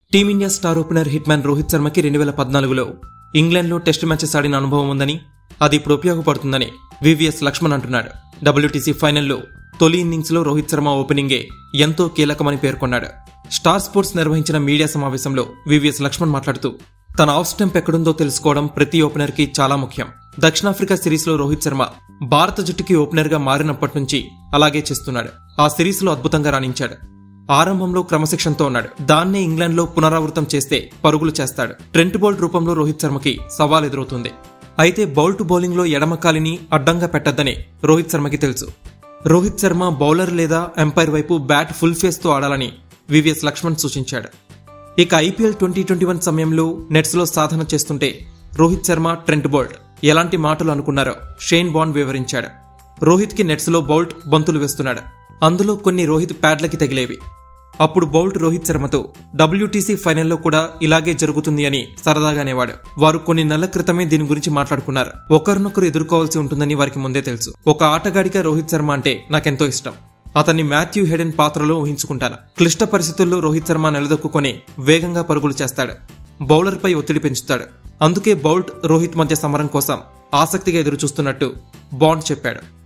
team India star opener hitman Rohit శర్మకి రెండు వేల పద్నాలుగులో ఇంగ్లాండ్లో టెస్ట్ మ్యాచెస్ ఆడిన అనుభవం ఉందని అది ఇప్పుడు ఉపయోగపడుతుందని వివిఎస్ లక్ష్మణ్ అంటున్నాడు డబ్ల్యూటీసీ ఫైనల్లో తొలి ఇన్నింగ్స్లో రోహిత్ శర్మ ఓపెనింగే ఎంతో కీలకమని పేర్కొన్నాడు స్టార్ స్పోర్ట్స్ నిర్వహించిన మీడియా సమావేశంలో వివిఎస్ లక్ష్మణ్ మాట్లాడుతూ తన ఆఫ్ స్టంప్ ఎక్కడుందో తెలుసుకోవడం ప్రతి ఓపెనర్ కి చాలా ముఖ్యం దక్షిణాఫ్రికా సిరీస్ లో రోహిత్ శర్మ భారత జట్టుకి ఓపెనర్ గా మారినప్పటి నుంచి అలాగే చేస్తున్నాడు ఆ సిరీస్ లో అద్భుతంగా రాణించాడు ఆరంభంలో క్రమశిక్షణతో ఉన్నాడు దాన్నే ఇంగ్లాండ్ లో పునరావృతం చేస్తే పరుగులు చేస్తాడు ట్రెంట్ బౌల్ట్ రూపంలో రోహిత్ శర్మకి సవాల్ ఎదురవుతుంది అయితే బౌల్ట్ బౌలింగ్ లో ఎడమ కాలిని అడ్డంగా పెట్టద్దని రోహిత్ శర్మకి తెలుసు రోహిత్ శర్మ బౌలర్ లేదా ఎంపైర్ వైపు బ్యాట్ ఫుల్ ఫేస్ తో ఆడాలని వివిఎస్ లక్ష్మణ్ సూచించాడు ఇక ఐపీఎల్ ట్వంటీ ట్వంటీ వన్ సమయంలో నెట్స్ లో సాధన చేస్తుంటే రోహిత్ శర్మ ట్రెంట్ బౌల్ట్ ఎలాంటి మాటలు అనుకున్నారో షేన్ బాండ్ వివరించాడు రోహిత్ కి నెట్స్ లో బౌల్ట్ బంతులు వేస్తున్నాడు అందులో కొన్ని రోహిత్ ప్యాడ్లకి తగిలేవి అప్పుడు బౌల్ట్ రోహిత్ శర్మతో డబ్ల్యూటీసీ ఫైనల్లో కూడా ఇలాగే జరుగుతుంది అని సరదాగా అనేవాడు వారు కొన్ని నెలల క్రితమే దీని గురించి మాట్లాడుకున్నారు ఒకరినొకరు ఎదుర్కోవాల్సి ఉంటుందని వారికి ముందే తెలుసు ఒక ఆటగాడిగా రోహిత్ శర్మ అంటే నాకెంతో ఇష్టం అతన్ని మాథ్యూ హెడెన్ పాత్రలో ఊహించుకుంటాను క్లిష్ట పరిస్థితుల్లో రోహిత్ శర్మ నిలదొక్కుని వేగంగా పరుగులు చేస్తాడు బౌలర్పై ఒత్తిడి పెంచుతాడు అందుకే బౌల్ట్ రోహిత్ మధ్య సమరం కోసం ఆసక్తిగా ఎదురుచూస్తున్నట్టు బాండ్ చెప్పాడు